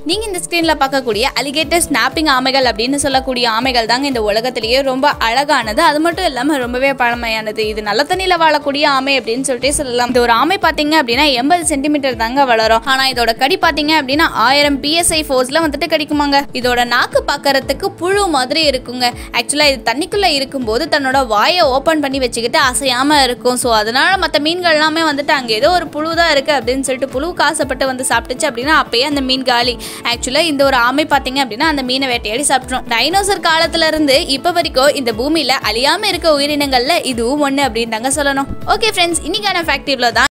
நீங்க இந்த ஸ்கிரீன்ல பார்க்கக்கூடிய அலிகேட்டர் ஸ்னாப்பிங் ஆமைகள் அப்படின்னு சொல்லக்கூடிய ஆமைகள் தாங்க இந்த உலகத்திலேயே ரொம்ப அழகானது அது மட்டும் இல்லாம ரொம்பவே பழமையானது இது நல்ல தண்ணியில வாழக்கூடிய ஆமை அப்படின்னு சொல்லிட்டு சொல்லலாம் இந்த ஒரு ஆமை பாத்தீங்க அப்படின்னா எண்பது சென்டிமீட்டர் தாங்க வளரும் ஆனா இதோட கடி பாத்தீங்க அப்படின்னா ஆயிரம் பிஎஸ்ஐ ஃபோர்ஸ்ல வந்துட்டு கடிக்குமாங்க இதோட நாக்கு பார்க்கறதுக்கு புழு மாதிரி இருக்குங்க ஆக்சுவலா இது தண்ணிக்குள்ள இருக்கும்போது தன்னோட வாயை ஓபன் பண்ணி வச்சுக்கிட்டு அசையாம இருக்கும் ஸோ அதனால மற்ற மீன்கள் எல்லாமே வந்துட்டு அங்கே ஏதோ ஒரு புழு தான் இருக்கு அப்படின்னு சொல்லிட்டு புழுவுக்கு ஆசைப்பட்டு வந்து சாப்பிட்டுச்சு அப்படின்னா அப்பயே அந்த மீன் காலி ஆக்சுவலா இந்த ஒரு ஆமை பார்த்தீங்க அப்படின்னா அந்த மீனை வேட்டையாடி சாப்பிட்றோம் டைனோசர் காலத்துல இருந்து இப்போ வரைக்கும் இந்த பூமியில அழியாம இருக்க உயிரினங்கள்ல இதுவும் ஒன்று அப்படின்னு தாங்க சொல்லணும் ஓகே ஃப்ரெண்ட்ஸ் இன்னைக்கான ஃபேக்ட் இவ்வளோ தான்